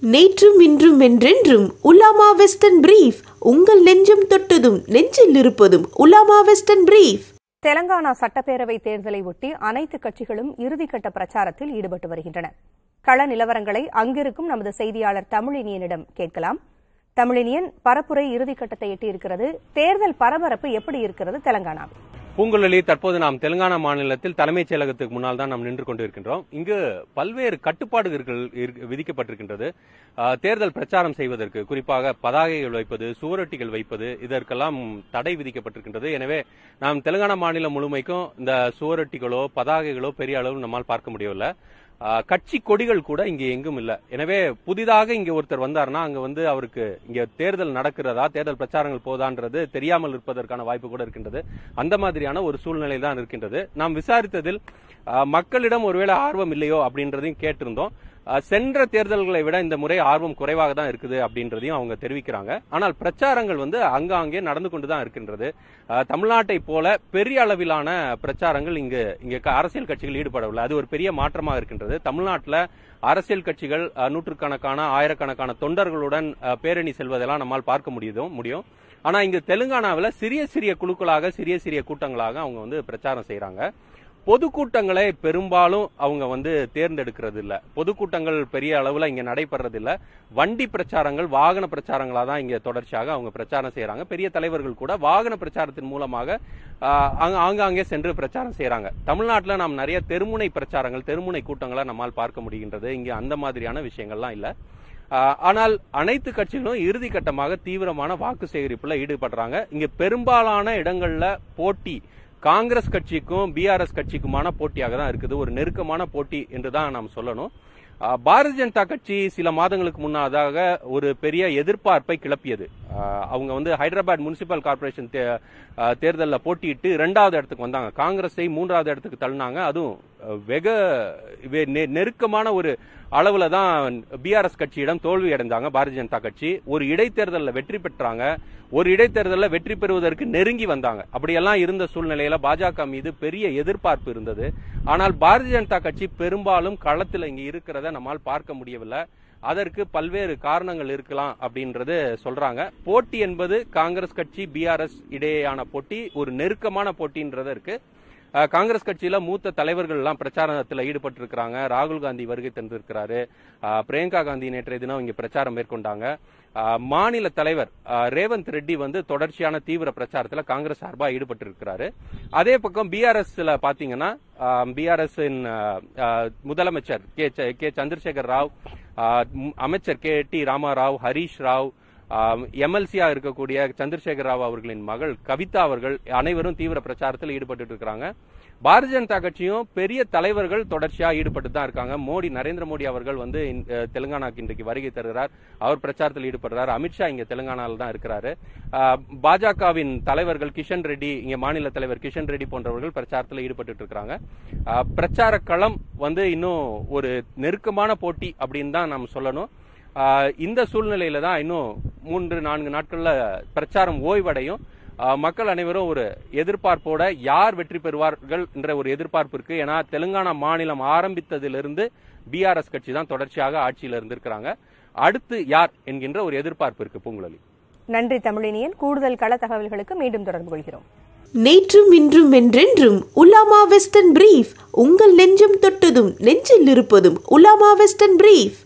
நேற்றும் இன்றும் என்றென்றும் உலாமா வெஸ்டர்ன் பிரீஃப் உங்கள் நெஞ்சம் தொட்டதும் நெஞ்சில் இருப்பதும் உலாமா வெஸ்டர்ன் பிரீஃப் தெலங்கானா சட்டப்பேரவை தேர்தலை ஒட்டி அனைத்து கட்சிகளும் இறுதிக்கட்ட பிரச்சாரத்தில் ஈடுபட்டு வருகின்றன கள நிலவரங்களை அங்கிருக்கும் நமது செய்தியாளர் தமிழினியனிடம் கேட்கலாம் தமிழினியன் பரப்புரை இறுதிக்கட்டத்தை எட்டியிருக்கிறது தேர்தல் பரபரப்பு எப்படி இருக்கிறது தெலங்கானாவில் பூங்குழலி தற்போது நாம் தெலுங்கானா மாநிலத்தில் தலைமைச் செயலகத்துக்கு முன்னால் தான் நாம் நின்று கொண்டிருக்கின்றோம் இங்கு பல்வேறு கட்டுப்பாடுகள் இருக்கு- விதிக்கப்பட்டிருக்கின்றது ஆஹ், தேர்தல் பிரச்சாரம் செய்வதற்கு குறிப்பாக பதாகைகள் வைப்பது சுவரொட்டிகள் வைப்பது இதற்கெல்லாம் தடை விதிக்கப்பட்டிருக்கின்றது எனவே நாம் தெலுங்கானா மாநிலம் முழுமைக்கும் இந்த சுவரொட்டிகளோ பதாகைகளோ பெரிய அளவில் நம்மால் பார்க்க முடியவில்லை ஆஹ், கட்சி கொடிகள் கூட இங்கே எங்கும் இல்லை எனவே புதிதாக இங்கே ஒருத்தர் வந்தார்னா அங்க வந்து அவருக்கு இங்க தேர்தல் நடக்கிறதா தேர்தல் பிரச்சாரங்கள் போதான்றது தெரியாமல் இருப்பதற்கான வாய்ப்பு கூட இருக்கின்றது அந்த மாதிரியான ஒரு சூழ்நிலை தான் இருக்கின்றது நாம் விசாரித்ததில் ஆஹ், மக்களிடம் ஒருவேளை ஆர்வம் இல்லையோ அப்படின்றதையும் கேட்டிருந்தோம் ஆஹ், சென்ற தேர்தல்களை விட இந்த முறை ஆர்வம் குறைவாக தான் இருக்குது அப்படின்றதையும் அவங்க தெரிவிக்கிறாங்க ஆனால் பிரச்சாரங்கள் வந்து அங்காங்கே நடந்து கொண்டு தான் இருக்கின்றது ஆஹ், தமிழ்நாட்டை போல பெரிய அளவிலான பிரச்சாரங்கள் இங்கு இங்க க- அரசியல் கட்சிகள் ஈடுபடவில்லை அது ஒரு பெரிய மாற்றமாக இருக்கின்றது தமிழ்நாட்டில் அரசியல் கட்சிகள் ஆஹ், நூற்றுக்கணக்கான ஆயிரக்கணக்கான தொண்டர்களுடன் ஆஹ், பேரணி செல்வதெல்லாம் நம்மால் பார்க்க முடியுதோ முடியும் ஆனா இங்க தெலுங்கானாவில் சிறிய சிறிய குழுக்களாக சிறிய சிறிய கூட்டங்களாக அவங்க வந்து பிரச்சாரம் செய்றாங்க பொதுக்கூட்டங்களை பெரும்பாலும் அவங்க வந்து தேர்ந்தெடுக்கிறது இல்ல பொதுக்கூட்டங்கள் பெரிய அளவுல இங்க நடைபெறது இல்ல வண்டி பிரச்சாரங்கள் வாகன பிரச்சாரங்களா தான் இங்க தொடர்ச்சியாக அவங்க பிரச்சாரம் செய்றாங்க பெரிய தலைவர்கள் கூட வாகன பிரச்சாரத்தின் மூலமாக ஆஹ், ஆங்க- ஆங்காங்கே சென்று பிரச்சாரம் செய்றாங்க தமிழ்நாட்டில் நாம் நிறைய தெருமுனை பிரச்சாரங்கள் தெருமுனை கூட்டங்களை நம்மால் பார்க்க முடிகின்றது இங்க அந்த மாதிரியான விஷயங்கள்லாம் இல்ல ஆஹ், ஆனால் அனைத்து கட்சிகளும் இறுதி கட்டமாக தீவிரமான வாக்கு சேகரிப்புல ஈடுபடுறாங்க இங்க பெரும்பாலான இடங்கள்ல போட்டி காங்கிரஸ் கட்சிக்கும் பிஆர்எஸ் கட்சிக்குமான போட்டியாக தான் இருக்குது ஒரு நெருக்கமான போட்டி என்று தான் நாம் சொல்லணும் ஆஹ், பாரதிய ஜனதா கட்சி சில மாதங்களுக்கு முன்னதாக ஒரு பெரிய எதிர்பார்ப்பை கிளப்பியது ஆஹ், அவங்க வந்து ஹைதராபாத் முனிசிபல் கார்பரேஷன் தேர்தலில் போட்டியிட்டு இரண்டாவது இடத்துக்கு வந்தாங்க காங்கிரஸை மூன்றாவது இடத்துக்கு தள்ளினாங்க அதுவும் அஹ், வெக வெ- நெ- நெருக்கமான ஒரு அளவுல தான் பிஆர்எஸ் கட்சியிடம் தோல்வி அடைந்தாங்க பாரதிய ஜனதா கட்சி ஒரு இடைத்தேர்தலில் வெற்றி பெற்றாங்க ஒரு இடைத்தேர்தலில் வெற்றி பெறுவதற்கு நெருங்கி வந்தாங்க அப்படியெல்லாம் இருந்த சூழ்நிலையில பாஜக மீது பெரிய எதிர்பார்ப்பு இருந்தது ஆனால் பாரதிய ஜனதா கட்சி பெரும்பாலும் களத்தில் இங்க இருக்கிறத நம்மால் பார்க்க முடியவில்லை அதற்கு பல்வேறு காரணங்கள் இருக்கலாம் அப்படின்றது சொல்றாங்க போட்டி என்பது காங்கிரஸ் கட்சி பிஆர்எஸ் இடையேயான போட்டி ஒரு நெருக்கமான போட்டின்றது இருக்கு அஹ், காங்கிரஸ் கட்சியில மூத்த தலைவர்கள் எல்லாம் பிரச்சாரத்தில் ஈடுபட்டு இருக்கிறாங்க ராகுல் காந்தி வருகை தந்திருக்கிறாரு அஹ், பிரியங்கா காந்தி நேற்றைய தினம் இங்க பிரச்சாரம் மேற்கொண்டாங்க அஹ், மாநில தலைவர் அஹ், ரேவந்த் ரெட்டி வந்து தொடர்ச்சியான தீவிர பிரச்சாரத்துல காங்கிரஸ் சார்பா ஈடுபட்டு இருக்கிறாரு அதே பக்கம் பிஆர்எஸ்ல பாத்தீங்கன்னா பிஆர்எஸ் முதலமைச்சர் கே ச- கே சந்திரசேகர் ராவ் அஹ், ம்- அமைச்சர் கே டி ராமாராவ் ஹரீஷ் ராவ் எம்எல்சியா இருக்கக்கூடிய சந்திரசேகர் ராவ் அவர்களின் மகள் கவிதா அவர்கள் அனைவரும் தீவிர பிரச்சாரத்தில் ஈடுபட்டு இருக்கிறாங்க பாரதிய ஜனதா கட்சியும் பெரிய தலைவர்கள் தொடர்ச்சியா ஈடுபட்டு தான் இருக்காங்க மோடி நரேந்திர மோடி அவர்கள் வந்து இந்த, அஹ், தெலுங்கானாக்கு இன்றைக்கு வருகை தருகிறார் அவர் பிரச்சாரத்தில் ஈடுபடுறார் அமித்ஷா இங்க தெலுங்கானால தான் இருக்கிறாரு அஹ், பாஜகவின் தலைவர்கள் கிஷன் ரெட்டி இங்க மாநில தலைவர் கிஷன் ரெட்டி போன்றவர்கள் பிரச்சாரத்தில் ஈடுபட்டு இருக்காங்க அஹ், பிரச்சார களம் வந்து இன்னும் ஒரு நெருக்கமான போட்டி அப்படின்னு தான் நாம் சொல்லணும் ஆஹ் இந்த சூழ்நிலையில தான் இன்னும் மூன்று நான்கு நாட்கள்ல பிரச்சாரம் ஓய்வடையும் ஆஹ் மக்கள் அனைவரும் ஒரு எதிர்பார்ப்போட யார் வெற்றி பெறுவார்கள் என்ற ஒரு எதிர்பார்ப்பு இருக்கு ஏன்னா தெலுங்கானா மாநிலம் ஆரம்பித்ததிலிருந்து பிஆர்எஸ் கட்சி தான் தொடர்ச்சியாக ஆட்சியில் இருந்திருக்கிறாங்க அடுத்து யார் என்கின்ற ஒரு எதிர்பார்ப்பு இருக்கு பூங்குழலி நன்றி தமிழினியன் கூடுதல் கள தகவல்களுக்கு மீண்டும் தொடர்பு கொள்கிறோம் நேற்றும் இன்றும் என்றென்றும் உலாமா வெஸ்டர்ன் பிரீஃப் உங்கள் நெஞ்சம் தொட்டதும் நெஞ்சில் இருப்பதும் உலாமா வெஸ்டர்ன் பிரீஃப்